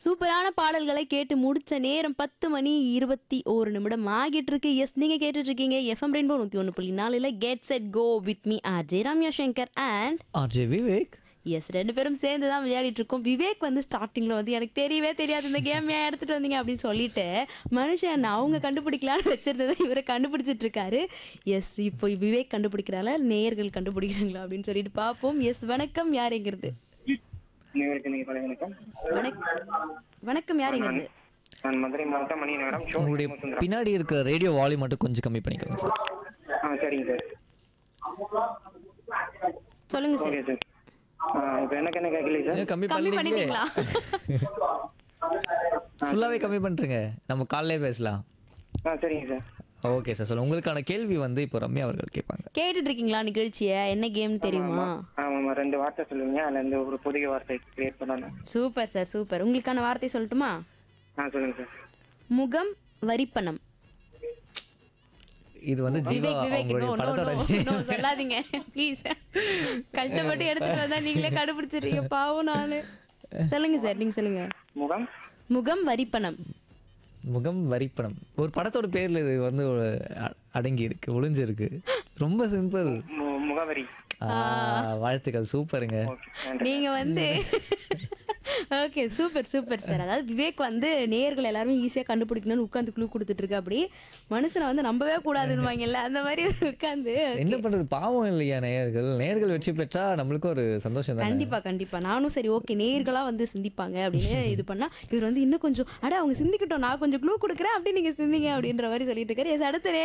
சூப்பரான பாடல்களை கேட்டு முடிச்ச நேரம் பத்து மணி இருபத்தி ஒரு நிமிடம் ஆகிட்டு இருக்கு எஸ் நீங்க கேட்டுட்டு இருக்கீங்க எஃப்எம் ரெயின்போ நூத்தி ஒன்று புள்ளி நாலுல get set go with me R Ramya Shankar and RJ Vivek S ரெண்டு பேரும் சேர்ந்து தான் விளையாடிட்டு இருக்கோம் விவேக் வந்து ஸ்டார்டிங்ல வந்து எனக்கு தெரியவே தெரியாது இந்த கேம் ஏன் எடுத்துட்டு வந்தீங்க அப்படின்னு சொல்லிட்டு மனுஷன் அவங்க கண்டுபிடிக்கலாம்னு வச்சிருந்ததை இவரை கண்டுபிடிச்சிட்டு இருக்காரு எஸ் இப்போ விவேக் கண்டுபிடிக்கிறால நேயர்கள் கண்டுபிடிக்கிறாங்களா அப்படின்னு சொல்லிட்டு பார்ப்போம் எஸ் வணக்கம் யாருங்கிறது அனைவருக்கு நீங்க காலை வணக்கம் வணக்கம் வணக்கம் யாருங்கிறது நான் மதுரை மாவட்டம் மணி நகரம் ஷோ உங்களுடைய பின்னாடி இருக்கிற ரேடியோ வால்யூம் மட்டும் கொஞ்சம் கம்மி பண்ணிக்கோங்க சார் ஆ சரிங்க சார் சொல்லுங்க சார் ஓகே சார் இப்போ எனக்கு என்ன கேட்கல சார் இன்னும் கம்மி கம்மி பண்ணிட்டீங்களே பண்ணிட்டீங்களா ஃபுல்லாவே கம்மி பண்ணிட்டுருங்க நம்ம காலையிலே பேசலாம் ஆ சரிங்க சார் ஓகே சார் சொல்லுங்க உங்களுக்கான கேள்வி வந்து இப்போ ரம்யா அவர்கள் கேட்பாங்க கேட்டுட்டு இருக்கீங்களா நிகழ்ச்சியை என்ன கேம் தெரியுமா ஆமாம் ரெண்டு வார்த்தை சொல்லுவீங்க அதுல இருந்து ஒரு புதிய வார்த்தை கிரியேட் பண்ணணும் சூப்பர் சார் சூப்பர் உங்களுக்கான வார்த்தை சொல்லட்டுமா ஆ சொல்லுங்க சார் முகம் வரிப்பணம் இது வந்து ஜீவா விவேக் விவேக் அவங்களுடைய no, no, படத்தோட no, no, சொல்லாதீங்க ப்ளீஸ் கஷ்டப்பட்டு எடுத்துட்டு வந்தா நீங்களே கண்டுபிடிச்சிடுறீங்க பாவம் நானு சொல்லுங்க சார் நீங்க சொல்லுங்க முகம் முகம் வரிப்பணம் முகம் வரிப்படம் ஒரு படத்தோட பேர்ல இது வந்து ஒரு அ- அடங்கி இருக்கு ஒளிஞ்சிருக்கு ரொம்ப சிம்பிள் மு- முகவரி வாழ்த்துக்கள் சூப்பருங்க ஓகே நன்றி நீங்க வந்து ஓகே சூப்பர் சூப்பர் சார் அதாவது விவேக் வந்து நேர்கள் எல்லாருமே ஈஸியாக கண்டுபிடிக்கணும்னு உட்காந்து குழு கொடுத்துட்டு இருக்கு அப்படி மனுஷனை வந்து நம்பவே கூடாதுன்னு அந்த மாதிரி உட்காந்து என்ன பண்றது பாவம் இல்லையா நேயர்கள் நேயர்கள் வெற்றி பெற்றா நம்மளுக்கு ஒரு சந்தோஷம் தானே கண்டிப்பா கண்டிப்பா நானும் சரி ஓகே நேர்களா வந்து சிந்திப்பாங்க அப்படின்னு இது பண்ணா இவர் வந்து இன்னும் கொஞ்சம் அட அவங்க சிந்திக்கிட்டோம் நான் கொஞ்சம் க்ளூ கொடுக்குறேன் அப்படி நீங்க சிந்திங்க அப்படின்ற மாதிரி சொல்லிட்டு இருக்காரு எஸ் அடுத்த